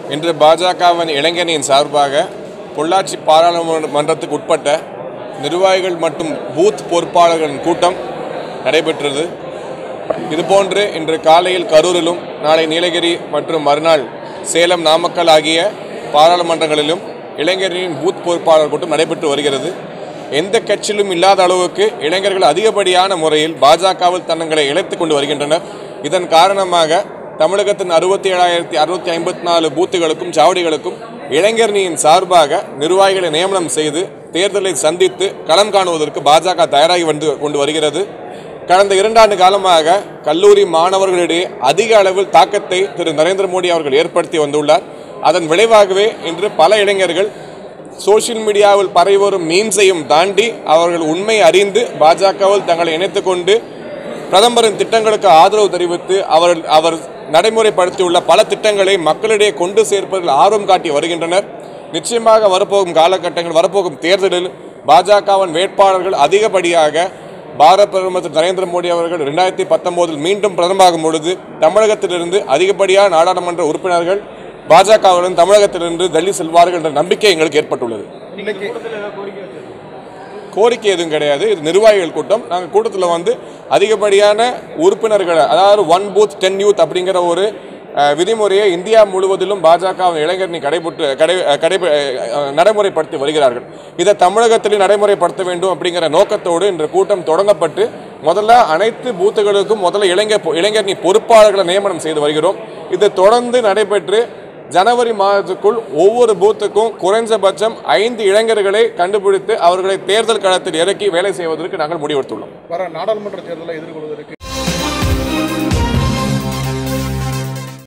இன்று பாஜகவின் இளைஞரின் சார்பாக பொள்ளாச்சி பாராளுமன்றத்துக்கு உட்பட்ட நிர்வாகிகள் மற்றும் பூத் பொறுப்பாளர்களின் கூட்டம் நடைபெற்றது இதுபோன்று இன்று காலையில் கரூரிலும் நாளை நீலகிரி மற்றும் மறுநாள் சேலம் நாமக்கல் ஆகிய பாராளுமன்றங்களிலும் இளைஞரின் பூத் பொறுப்பாளர் கூட்டம் நடைபெற்று வருகிறது எந்த கட்சியிலும் இல்லாத அளவுக்கு இளைஞர்கள் அதிகப்படியான முறையில் பாஜகவில் தன்னங்களை இழைத்துக் கொண்டு வருகின்றனர் இதன் காரணமாக தமிழகத்தின் அறுபத்தி ஏழாயிரத்தி அறுநூத்தி ஐம்பத்தி நாலு பூத்துகளுக்கும் சாவடிகளுக்கும் இளைஞரணியின் சார்பாக நிர்வாகிகளை நியமனம் செய்து தேர்தலை சந்தித்து களம் காணுவதற்கு பாஜக தயாராகி வந்து கொண்டு வருகிறது கடந்த இரண்டாண்டு காலமாக கல்லூரி மாணவர்களிடையே அதிக அளவில் தாக்கத்தை திரு நரேந்திர மோடி அவர்கள் ஏற்படுத்தி வந்துள்ளார் அதன் விளைவாகவே இன்று பல இளைஞர்கள் சோஷியல் மீடியாவில் பரவி வரும் மீம்ஸையும் தாண்டி அவர்கள் உண்மை அறிந்து பாஜகவில் தங்களை இணைத்துக் கொண்டு பிரதமரின் திட்டங்களுக்கு ஆதரவு தெரிவித்து அவர் அவர் நடைமுறைப்படுத்தியுள்ள பல திட்டங்களை மக்களிடையே கொண்டு சேர்ப்பதில் ஆர்வம் காட்டி வருகின்றனர் நிச்சயமாக வரப்போகும் காலகட்டங்கள் வரப்போகும் தேர்தலில் பாஜகவின் வேட்பாளர்கள் அதிகப்படியாக பாரத பிரதமர் திரு நரேந்திர மோடி அவர்கள் ரெண்டாயிரத்தி பத்தொன்பதில் மீண்டும் பிரதமராகும் பொழுது தமிழகத்திலிருந்து அதிகப்படியான நாடாளுமன்ற உறுப்பினர்கள் பாஜகவுடன் தமிழகத்திலிருந்து டெல்லி செல்வார்கள் என்ற நம்பிக்கை எங்களுக்கு ஏற்பட்டுள்ளது கோரிக்கை எதுவும் கிடையாது இது நிர்வாகிகள் கூட்டம் நாங்கள் கூட்டத்தில் வந்து அதிகப்படியான உறுப்பினர்களை அதாவது ஒன் பூத் டென் யூத் அப்படிங்கிற ஒரு அஹ், விதிமுறையை இந்தியா முழுவதிலும் பாஜக இளைஞரணி கடைபிட்டு கடை கடை அஹ், நடைமுறைப்படுத்தி வருகிறார்கள் இதை தமிழகத்திலும் நடைமுறைப்படுத்த வேண்டும் அப்படிங்கிற நோக்கத்தோடு இன்று கூட்டம் தொடங்கப்பட்டு முதல்ல அனைத்து பூத்துகளுக்கும் முதல்ல இளைஞர் இளைஞரணி பொறுப்பாளர்களை நியமனம் செய்து வருகிறோம் இது தொடர்ந்து நடைபெற்று ஜனவரி மாதத்துக்குள் ஒவ்வொரு பூத்துக்கும் குறைந்தபட்சம் ஐந்து இளைஞர்களை கண்டுபிடித்து அவர்களை தேர்தல் களத்தில் இறக்கி வேலை செய்வதற்கு நாங்கள் முடிவெடுத்துள்ளோம் வர நாடாளுமன்ற தேர்தலை எதிர்கொள்வதற்கு